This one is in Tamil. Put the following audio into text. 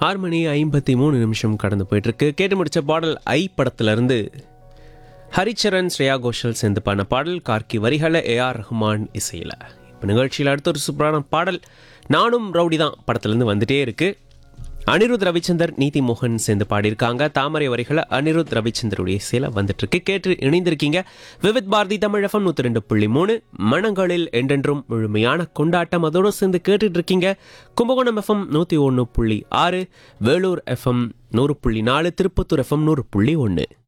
ஆறு மணி ஐம்பத்தி மூணு நிமிஷம் கடந்து போயிட்டுருக்கு கேட்டு முடிச்ச பாடல் ஐ படத்துலேருந்து ஹரிச்சரன் ஸ்ரேயா கோஷல் சேர்ந்து பண்ண பாடல் கார்கி வரிகளை ஏஆர் ரஹ்மான் இசையில் இப்போ நிகழ்ச்சியில் அடுத்த ஒரு சூப்பரான பாடல் நானும் ரவுடி தான் படத்துலேருந்து வந்துட்டே இருக்கு அனிருத் ரவிச்சந்தர் நீதி மோகன் சேர்ந்து பாடியிருக்காங்க தாமரை வரிகளை அனிருத் ரவிச்சந்தருடைய இசையில் வந்துட்டு இருக்கு கேட்டு இணைந்திருக்கீங்க விவித் பாரதி தமிழ் எஃப்எம் நூற்றி ரெண்டு புள்ளி மூணு மனங்களில் என்றென்றும் முழுமையான கொண்டாட்டம் அதோடு சேர்ந்து கேட்டுட்டு இருக்கீங்க கும்பகோணம் எஃப்எம் நூற்றி ஒன்று புள்ளி ஆறு வேலூர் எஃப்எம் நூறு புள்ளி நாலு திருப்பத்தூர் எஃப்எம் நூறு புள்ளி ஒன்று